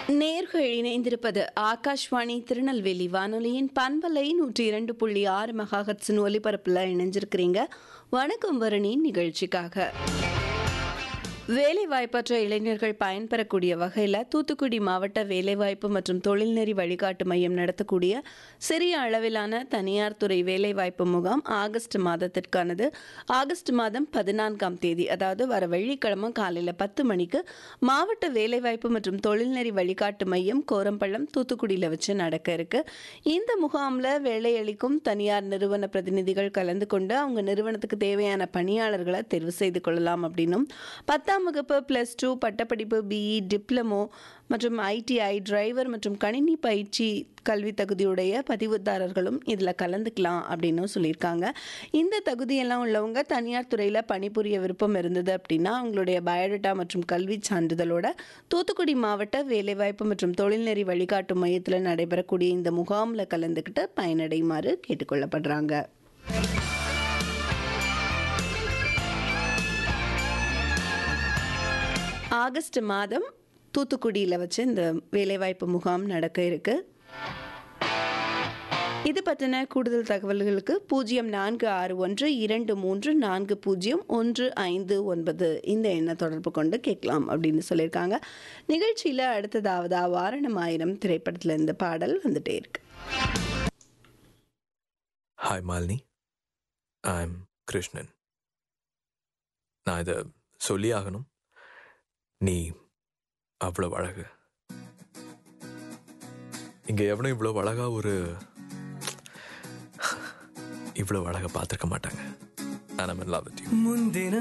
நேர்கள் இணைந்திருப்பது ஆகாஷ்வாணி திருநெல்வேலி வானொலியின் பண்பலை நூற்றி இரண்டு புள்ளி ஆறு மெகாஹட்ஸின் ஒலிபரப்பில் இணைஞ்சிருக்கிறீங்க வணக்கம் வருணி நிகழ்ச்சிக்காக வேலைவாய்ப்பற்ற இளைஞர்கள் பயன்பெறக்கூடிய வகையில் தூத்துக்குடி மாவட்ட வேலைவாய்ப்பு மற்றும் தொழில்நெறி வழிகாட்டு மையம் நடத்தக்கூடிய சிறிய அளவிலான தனியார் துறை வேலைவாய்ப்பு முகாம் ஆகஸ்ட் மாதத்திற்கானது ஆகஸ்ட் மாதம் பதினான்காம் தேதி அதாவது வர வெள்ளிக்கிழமை காலையில் பத்து மணிக்கு மாவட்ட வேலைவாய்ப்பு மற்றும் தொழில்நெறி வழிகாட்டு மையம் கோரம்பள்ளம் தூத்துக்குடியில் வச்சு நடக்க இருக்கு இந்த முகாமில் வேலையளிக்கும் தனியார் நிறுவன பிரதிநிதிகள் கலந்து கொண்டு அவங்க நிறுவனத்துக்கு தேவையான பணியாளர்களை தேர்வு செய்து கொள்ளலாம் அப்படின்னும் பத்தாம் வகுப்பு ப்ளஸ் டூ பட்டப்படிப்பு பிஇ டிப்ளமோ மற்றும் ஐடிஐ டிரைவர் மற்றும் கணினி பயிற்சி கல்வி தகுதியுடைய பதிவுதாரர்களும் இதில் கலந்துக்கலாம் அப்படின்னும் சொல்லியிருக்காங்க இந்த தகுதியெல்லாம் உள்ளவங்க தனியார் துறையில் பணிபுரிய விருப்பம் இருந்தது அப்படின்னா அவங்களுடைய பயோடேட்டா மற்றும் கல்வி சான்றிதழோட தூத்துக்குடி மாவட்ட வேலைவாய்ப்பு மற்றும் தொழில்நெறி வழிகாட்டு மையத்தில் நடைபெறக்கூடிய இந்த முகாமில் கலந்துக்கிட்டு பயனடையுமாறு கேட்டுக்கொள்ளப்படுறாங்க ஆகஸ்ட் மாதம் தூத்துக்குடியில் வச்சு இந்த வேலைவாய்ப்பு முகாம் நடக்க இருக்கு இது பற்றின கூடுதல் தகவல்களுக்கு பூஜ்ஜியம் நான்கு ஆறு ஒன்று இரண்டு மூன்று நான்கு பூஜ்ஜியம் ஒன்று ஐந்து ஒன்பது இந்த எண்ணை தொடர்பு கொண்டு கேட்கலாம் அப்படின்னு சொல்லியிருக்காங்க நிகழ்ச்சியில் அடுத்ததாவதா வாரணம் ஆயிரம் திரைப்படத்தில் இந்த பாடல் வந்துட்டே இருக்கு ஹாய் மாலினி ஐம் கிருஷ்ணன் நான் இதை சொல்லி ஆகணும் நீ அவ்வளோ அழகு இங்கே எவனும் இவ்வளோ அழகா ஒரு இவ்வளோ அழகை பார்த்துருக்க மாட்டாங்க நான் லவ் வித் யூ முந்தின